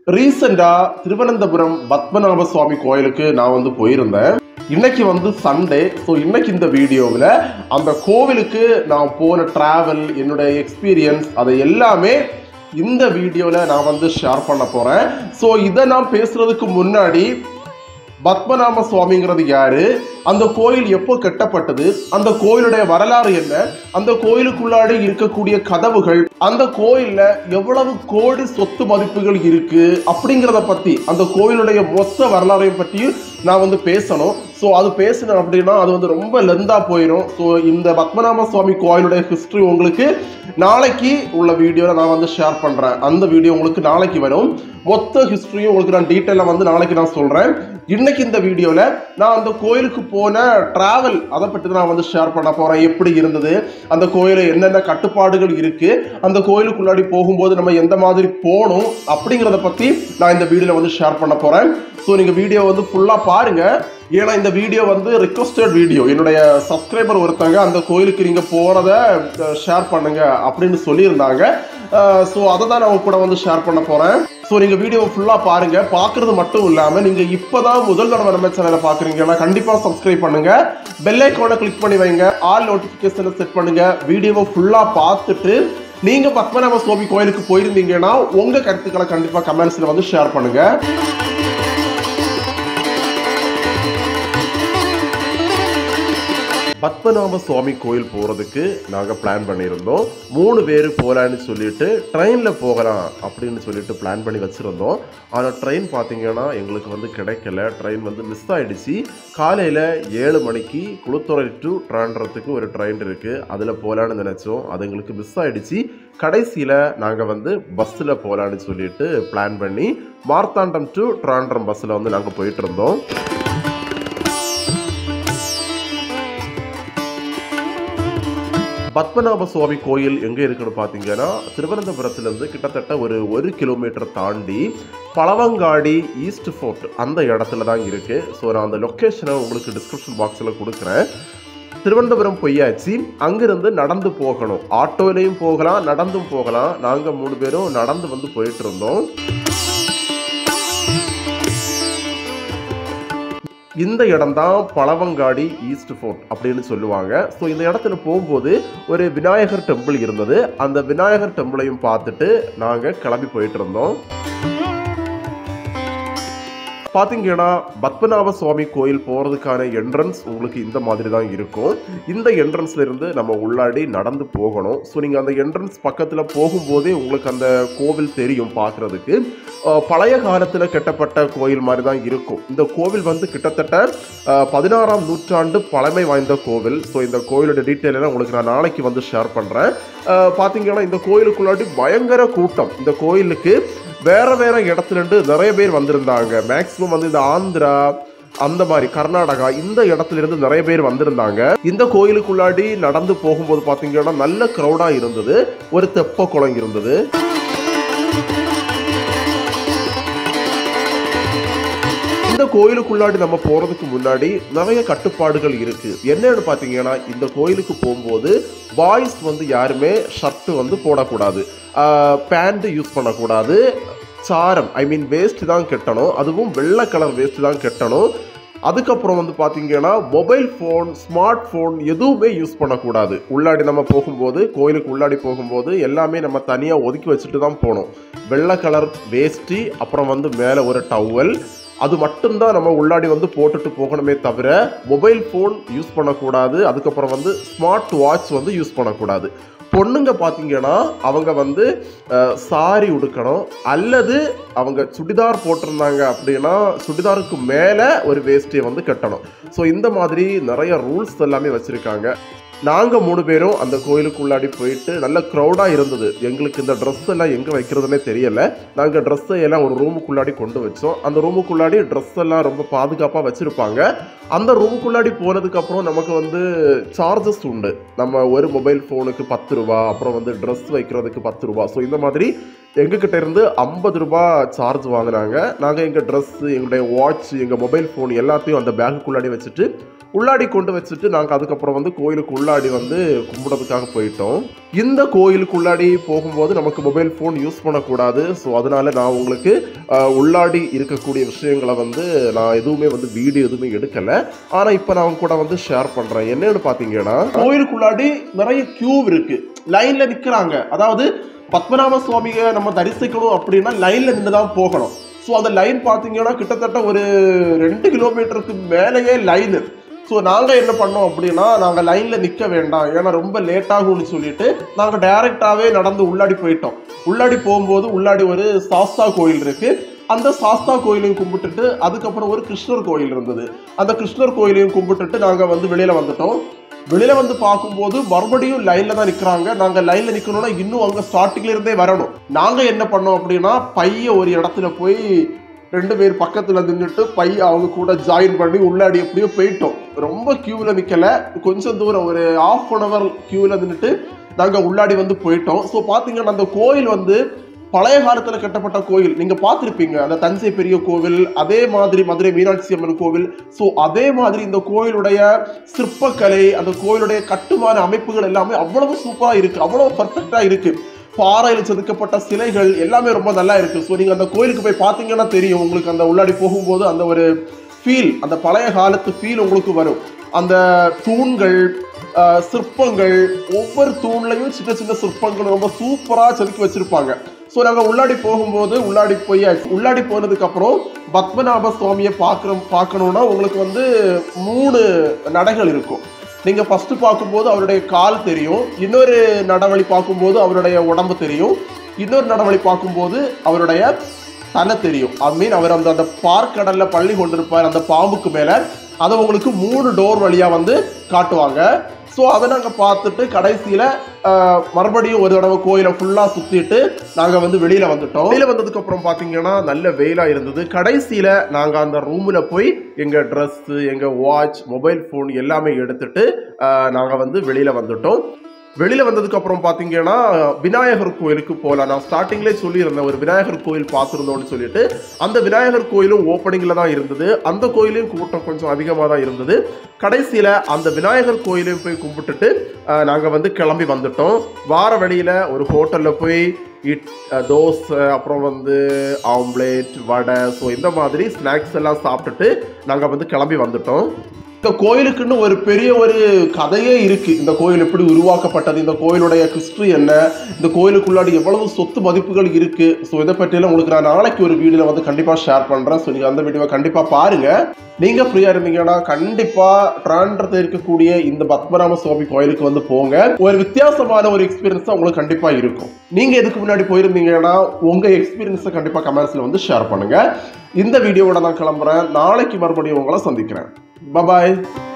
ரீசெண்டா திருவனந்தபுரம் பத்மநாப சுவாமி கோயிலுக்கு நான் வந்து போயிருந்தேன் இன்னைக்கு வந்து சண்டே ஸோ இன்னைக்கு இந்த வீடியோவில் அந்த கோவிலுக்கு நான் போன டிராவல் என்னுடைய எக்ஸ்பீரியன்ஸ் அதை எல்லாமே இந்த வீடியோவில் நான் வந்து ஷேர் பண்ண போகிறேன் ஸோ இதை நான் பேசுறதுக்கு முன்னாடி பத்மநாப சுவாமிங்கிறது யாரு அந்த கோயில் எப்போ கட்டப்பட்டது அந்த கோயிலுடைய வரலாறு என்ன அந்த கோயிலுக்குள்ளாடி இருக்கக்கூடிய கதவுகள் அந்த கோயில்ல எவ்வளவு கோடி சொத்து மதிப்புகள் இருக்கு அப்படிங்கிறத பத்தி அந்த கோயிலுடைய மொத்த வரலாறையும் பற்றியும் நான் வந்து பேசணும் ஸோ அது பேசினேன் அப்படின்னா அது வந்து ரொம்ப லெந்தா போயிடும் ஸோ இந்த பத்மநாப சுவாமி கோயிலுடைய ஹிஸ்டரி உங்களுக்கு நாளைக்கு உள்ள வீடியோவில் நான் வந்து ஷேர் பண்ணுறேன் அந்த வீடியோ உங்களுக்கு நாளைக்கு வரும் மொத்த ஹிஸ்ட்ரியும் உங்களுக்கு நான் டீட்டெயிலாக வந்து நாளைக்கு நான் சொல்கிறேன் இன்னைக்கு இந்த வீடியோவில் நான் அந்த கோயிலுக்கு போன டிராவல் அதை பற்றி தான் நான் வந்து ஷேர் பண்ண போகிறேன் எப்படி இருந்தது அந்த கோயிலில் என்னென்ன கட்டுப்பாடுகள் இருக்குது அந்த கோயிலுக்குள்ளாடி போகும்போது நம்ம எந்த மாதிரி போகணும் அப்படிங்கிறத பற்றி நான் இந்த வீடியோவில் வந்து ஷேர் பண்ண போகிறேன் ஸோ நீங்கள் வீடியோ வந்து ஃபுல்லாக பாருங்கள் ஏன்னா இந்த வீடியோ வந்து ரிக்வஸ்டட் வீடியோ என்னுடைய சப்ஸ்கிரைபர் ஒருத்தங்க அந்த கோயிலுக்கு நீங்கள் போகிறத ஷேர் பண்ணுங்க அப்படின்னு சொல்லியிருந்தாங்க ஸோ அதை தான் நான் உங்க கூட வந்து ஷேர் பண்ண போகிறேன் ஸோ நீங்கள் வீடியோ ஃபுல்லாக பாருங்கள் பார்க்குறது மட்டும் இல்லாமல் நீங்கள் இப்போ தான் முதல் தடவை நம்ம சேனலை பார்க்குறீங்கன்னா கண்டிப்பாக சப்ஸ்கிரைப் பண்ணுங்கள் பெல் ஐக்கானை கிளிக் பண்ணி வைங்க ஆல் நோட்டிஃபிகேஷனை செட் பண்ணுங்கள் வீடியோவை ஃபுல்லாக பார்த்துட்டு நீங்கள் பத்மநாப சுவாமி கோயிலுக்கு போயிருந்தீங்கன்னா உங்கள் கருத்துக்களை கண்டிப்பாக கமெண்ட்ஸில் வந்து ஷேர் பண்ணுங்கள் பத்மநாப சுவாமி கோயில் போகிறதுக்கு நாங்கள் பிளான் பண்ணியிருந்தோம் மூணு பேர் போகலான்னு சொல்லிட்டு ட்ரெயினில் போகலாம் அப்படின்னு சொல்லிட்டு பிளான் பண்ணி வச்சுருந்தோம் ஆனால் ட்ரெயின் பார்த்தீங்கன்னா எங்களுக்கு வந்து கிடைக்கல ட்ரெயின் வந்து மிஸ் ஆயிடுச்சு காலையில் ஏழு மணிக்கு குளுத்துறை டு ட்ராண்டரத்துக்கு ஒரு ட்ரெயின் இருக்குது அதில் போகலான்னு நினச்சோம் அது எங்களுக்கு மிஸ் ஆயிடுச்சு கடைசியில் நாங்கள் வந்து பஸ்ஸில் போகலான்னு சொல்லிட்டு பிளான் பண்ணி மார்த்தாண்டம் டு ட்ராண்டரம் பஸ்ஸில் வந்து நாங்கள் போயிட்டு இருந்தோம் பத்மநாப சுவாமி கோயில் எங்கே இருக்குன்னு பார்த்தீங்கன்னா திருவனந்தபுரத்துலேருந்து கிட்டத்தட்ட ஒரு ஒரு கிலோமீட்டர் தாண்டி பழவங்காடி ஈஸ்ட் ஃபோர்ட் அந்த இடத்துல தான் இருக்குது ஸோ நான் அந்த லொக்கேஷனை உங்களுக்கு டிஸ்கிரிப்ஷன் பாக்ஸில் கொடுக்குறேன் திருவனந்தபுரம் பொய்யாச்சு அங்கிருந்து நடந்து போகணும் ஆட்டோலையும் போகலாம் நடந்தும் போகலாம் நாங்கள் மூணு பேரும் நடந்து வந்து போயிட்டு இருந்தோம் இந்த இடம் தான் பழவங்காடி ஈஸ்ட் ஃபோர்ட் அப்படின்னு சொல்லுவாங்க ஸோ இந்த இடத்துல போகும்போது ஒரு விநாயகர் டெம்பிள் இருந்தது அந்த விநாயகர் டெம்பிளையும் பார்த்துட்டு நாங்கள் கிளம்பி போயிட்டு இருந்தோம் பார்த்தீங்கன்னா பத்மநாப சுவாமி கோயில் போகிறதுக்கான என்ட்ரன்ஸ் உங்களுக்கு இந்த மாதிரி தான் இருக்கும் இந்த என்ட்ரன்ஸ்ல இருந்து நம்ம உள்ளாடி நடந்து போகணும் ஸோ நீங்கள் அந்த என்ட்ரன்ஸ் பக்கத்தில் போகும்போதே உங்களுக்கு அந்த கோவில் தெரியும் பார்க்குறதுக்கு பழைய காலத்தில் கட்டப்பட்ட கோயில் மாதிரி தான் இருக்கும் இந்த கோவில் வந்து கிட்டத்தட்ட அஹ், பதினாறாம் நூற்றாண்டு பழமை வாய்ந்த கோவில் ஸோ இந்த கோயிலோட டீட்டெயில் எல்லாம் உங்களுக்கு நான் நாளைக்கு வந்து ஷேர் பண்ணுறேன் பார்த்தீங்கன்னா இந்த கோயிலுக்குள்ளாடி பயங்கர கூட்டம் இந்த கோயிலுக்கு வேற வேற இடத்துல இருந்து நிறைய பேர் வந்திருந்தாங்க மேக்சிமம் வந்து இந்த ஆந்திரா அந்த மாதிரி கர்நாடகா இந்த இடத்துல இருந்து நிறைய பேர் வந்திருந்தாங்க இந்த கோயிலுக்குள்ளாடி நடந்து போகும்போது பாத்தீங்கன்னா நல்ல க்ரௌடா இருந்தது ஒரு தெப்ப குளம் இருந்தது இந்த கோயிலுக்குள்ளாடி நம்ம போறதுக்கு முன்னாடி நிறைய கட்டுப்பாடுகள் இருக்கு என்னன்னு பாத்தீங்கன்னா இந்த கோயிலுக்கு போகும்போது பாய்ஸ் வந்து யாருமே ஷர்ட் வந்து போடக்கூடாது பேண்ட் யூஸ் பண்ணக்கூடாது சாரம் ஐ மீன் வேஸ்ட் தான் கெட்டணும் அதுவும் வெள்ளை கலர் வேஸ்ட் தான் கெட்டணும் அதுக்கப்புறம் வந்து பார்த்தீங்கன்னா மொபைல் ஃபோன் ஸ்மார்ட் ஃபோன் எதுவுமே யூஸ் பண்ணக்கூடாது உள்ளாடி நம்ம போகும்போது கோயிலுக்கு உள்ளாடி போகும்போது எல்லாமே நம்ம தனியாக ஒதுக்கி வச்சுட்டு தான் போகணும் வெள்ளை கலர் வேஷ்டி அப்புறம் வந்து மேலே ஒரு டவல் அது மட்டும்தான் நம்ம உள்ளாடி வந்து போட்டுட்டு போகணுமே தவிர மொபைல் ஃபோன் யூஸ் பண்ணக்கூடாது அதுக்கப்புறம் வந்து ஸ்மார்ட் வாட்ச் வந்து யூஸ் பண்ணக்கூடாது பொண்ணுங்க பார்த்தீங்கன்னா அவங்க வந்து சாரி உடுக்கணும் அல்லது அவங்க சுடிதார் போட்டிருந்தாங்க அப்படின்னா சுடிதாருக்கு மேலே ஒரு வேஷ்டியை வந்து கட்டணும் ஸோ இந்த மாதிரி நிறைய ரூல்ஸ் எல்லாமே வச்சுருக்காங்க நாங்கள் மூணு பேரும் அந்த கோயிலுக்குள்ளாடி போயிட்டு நல்ல க்ரௌடாக இருந்தது எங்களுக்கு இந்த ட்ரெஸ் எல்லாம் எங்கே வைக்கிறதுனே தெரியல நாங்கள் ட்ரெஸ்ஸை எல்லாம் ஒரு ரூமுக்குள்ளாடி கொண்டு வச்சோம் அந்த ரூமுக்குள்ளாடி ட்ரெஸ் எல்லாம் ரொம்ப பாதுகாப்பாக வச்சுருப்பாங்க அந்த ரூமுக்குள்ளாடி போனதுக்கப்புறம் நமக்கு வந்து சார்ஜஸ் உண்டு நம்ம ஒரு மொபைல் ஃபோனுக்கு பத்து ரூபா அப்புறம் வந்து ட்ரெஸ் வைக்கிறதுக்கு பத்து ரூபா ஸோ இந்த மாதிரி எங்ககிட்ட இருந்து ஐம்பது ரூபா சார்ஜ் வாங்கினாங்க நாங்கள் எங்கள் ட்ரெஸ்ஸு எங்களுடைய வாட்ச் எங்கள் மொபைல் ஃபோன் எல்லாத்தையும் அந்த பேக்குக்குள்ளாடி வச்சுட்டு உள்ளாடி கொண்டு வச்சுட்டு நாங்கள் அதுக்கப்புறம் வந்து கோயிலுக்கு உள்ளாடி வந்து கும்பிடுறதுக்காக போயிட்டோம் இந்த கோயிலுக்கு உள்ளாடி போகும்போது நமக்கு மொபைல் ஃபோன் யூஸ் பண்ணக்கூடாது ஸோ அதனால நான் உங்களுக்கு அஹ், உள்ளாடி இருக்கக்கூடிய விஷயங்களை வந்து நான் எதுவுமே வந்து வீடியோ எதுவுமே எடுக்கலை ஆனால் இப்போ நான் உங்க கூட வந்து ஷேர் பண்ணுறேன் என்னன்னு பார்த்தீங்கன்னா கோயிலுக்குள்ளாடி நிறைய கியூ இருக்கு லைன்ல நிற்கிறாங்க அதாவது பத்மநாப சுவாமியை நம்ம தரிசிக்கணும் அப்படின்னா லைன்ல நின்று தான் போகணும் ஸோ அந்த லைன் பார்த்தீங்கன்னா கிட்டத்தட்ட ஒரு ரெண்டு கிலோமீட்டருக்கு மேலேயே லைனு ஸோ நாங்கள் என்ன பண்ணோம் அப்படின்னா நாங்கள் லைனில் நிற்க வேண்டாம் ஏன்னா ரொம்ப லேட் ஆகும்னு சொல்லிட்டு நாங்கள் டைரெக்டாகவே நடந்து உள்ளாடி போயிட்டோம் உள்ளாடி போகும்போது உள்ளாடி ஒரு சாஸ்தா கோயில் இருக்கு அந்த சாஸ்தா கோயிலையும் கும்பிட்டுட்டு அதுக்கப்புறம் ஒரு கிருஷ்ணர் கோயில் இருந்தது அந்த கிருஷ்ணர் கோயிலையும் கும்பிட்டுட்டு நாங்கள் வந்து வெளியில் வந்துட்டோம் வெளியில வந்து பார்க்கும்போது மறுபடியும் லைன்ல தான் நிக்கிறாங்க நாங்க லைன்ல நிக்கணும்னா இன்னும் அங்க ஸ்டார்டிங்ல இருந்தே வரணும் நாங்க என்ன பண்ணோம் அப்படின்னா பைய ஒரு இடத்துல போய் ரெண்டு பேர் பக்கத்துல நின்றுட்டு பைய அவங்க கூட ஜாயின் பண்ணி உள்ளாடி எப்படியோ போயிட்டோம் ரொம்ப கியூவில் நிக்கல கொஞ்சம் தூரம் ஒரு ஆஃப் அன் அவர் கியூவில் நின்றுட்டு நாங்க உள்ளாடி வந்து போயிட்டோம் ஸோ பாத்தீங்கன்னா அந்த கோயில் வந்து பழைய காலத்துல கட்டப்பட்ட கோயில் நீங்க பார்த்திருப்பீங்க அந்த தஞ்சை பெரிய கோவில் அதே மாதிரி மதுரை மீனாட்சி அம்மன் கோவில் ஸோ அதே மாதிரி இந்த கோயிலுடைய சிற்பக்கலை அந்த கோயிலுடைய கட்டுமான அமைப்புகள் எல்லாமே அவ்வளவு சூப்பரா இருக்கு அவ்வளவு பர்ஃபெக்டா இருக்கு பாறையில் செதுக்கப்பட்ட சிலைகள் எல்லாமே ரொம்ப நல்லா இருக்கு ஸோ நீங்க அந்த கோயிலுக்கு போய் பார்த்தீங்கன்னா தெரியும் உங்களுக்கு அந்த உள்ளாடி போகும்போது அந்த ஒரு ஃபீல் அந்த பழைய காலத்து ஃபீல் உங்களுக்கு வரும் அந்த தூண்கள் ஆஹ், சிற்பங்கள் ஒவ்வொரு தூண்லையும் சின்ன சின்ன சிற்பங்கள் ரொம்ப சூப்பரா செதுக்கி வச்சிருப்பாங்க ஸோ நாங்கள் உள்ளாடி போகும்போது உள்ளாடி போய் உள்ளாடி போனதுக்கு அப்புறம் பத்மநாப சுவாமியை பார்க்குறோம் பார்க்கணுன்னா உங்களுக்கு வந்து மூணு நடைகள் இருக்கும் நீங்கள் ஃபர்ஸ்ட் பார்க்கும்போது அவருடைய கால் தெரியும் இன்னொரு நடவழி பார்க்கும்போது அவருடைய உடம்பு தெரியும் இன்னொரு நடவழி பார்க்கும்போது அவருடைய தலை தெரியும் ஐ மீன் அவர் அந்த அந்த பார்க்கடல்ல பள்ளி கொண்டிருப்பார் அந்த பாம்புக்கு மேலே அதை உங்களுக்கு மூணு டோர் வழியாக வந்து காட்டுவாங்க ஸோ அதை நாங்கள் பார்த்துட்டு கடைசியில் மறுபடியும் ஒரு தடவை கோயிலை ஃபுல்லாக சுற்றிட்டு நாங்கள் வந்து வெளியில் வந்துட்டோம் வெளியில் வந்ததுக்கப்புறம் பார்த்தீங்கன்னா நல்ல வெயிலாக இருந்தது கடைசியில் நாங்கள் அந்த ரூமில் போய் எங்கள் ட்ரெஸ்ஸு எங்கள் வாட்ச் மொபைல் ஃபோன் எல்லாமே எடுத்துட்டு நாங்கள் வந்து வெளியில் வந்துட்டோம் வெளியில வந்ததுக்கு அப்புறம் பாத்தீங்கன்னா விநாயகர் கோயிலுக்கு போகலாம் நான் ஸ்டார்டிங்லேயே சொல்லியிருந்தேன் ஒரு விநாயகர் கோயில் பார்த்துருந்தோம்னு சொல்லிட்டு அந்த விநாயகர் கோயிலும் ஓப்பனிங்ல தான் இருந்தது அந்த கோயிலையும் கூட்டம் கொஞ்சம் அதிகமாக தான் இருந்தது கடைசியில அந்த விநாயகர் கோயிலையும் போய் கும்பிட்டுட்டு அஹ், நாங்க வந்து கிளம்பி வந்துட்டோம் வார வழியில ஒரு ஹோட்டல்ல போய் இட் அஹ், தோசை அப்புறம் வந்து ஆம்லேட் வடை ஸோ இந்த மாதிரி ஸ்நாக்ஸ் எல்லாம் சாப்பிட்டுட்டு நாங்கள் வந்து கிளம்பி வந்துட்டோம் இந்த கோயிலுக்குன்னு ஒரு பெரிய ஒரு கதையே இருக்கு இந்த கோயில் எப்படி உருவாக்கப்பட்டது இந்த கோயிலுடைய ஹிஸ்டரி என்ன இந்த கோயிலுக்குள்ளாடி எவ்வளவு சொத்து மதிப்புகள் இருக்கு ஸோ இதை பற்றியெல்லாம் உங்களுக்கு நான் நாளைக்கு ஒரு வீடியோல வந்து கண்டிப்பா ஷேர் பண்றேன் ஸோ நீங்க அந்த வீடியோவை கண்டிப்பா பாருங்க நீங்க ஃப்ரீயா இருந்தீங்கன்னா கண்டிப்பா ட்ரான்றது இருக்கக்கூடிய இந்த பத்மநாப சுவாமி கோயிலுக்கு வந்து போங்க ஒரு வித்தியாசமான ஒரு எக்ஸ்பீரியன்ஸ் உங்களுக்கு கண்டிப்பா இருக்கும் நீங்க இதுக்கு முன்னாடி போயிருந்தீங்கன்னா உங்க எக்ஸ்பீரியன்ஸை கண்டிப்பா கமெண்ட்ஸ்ல வந்து ஷேர் பண்ணுங்க இந்த வீடியோவோட நான் கிளம்புறேன் நாளைக்கு மறுபடியும் உங்களை சந்திக்கிறேன் பபாய்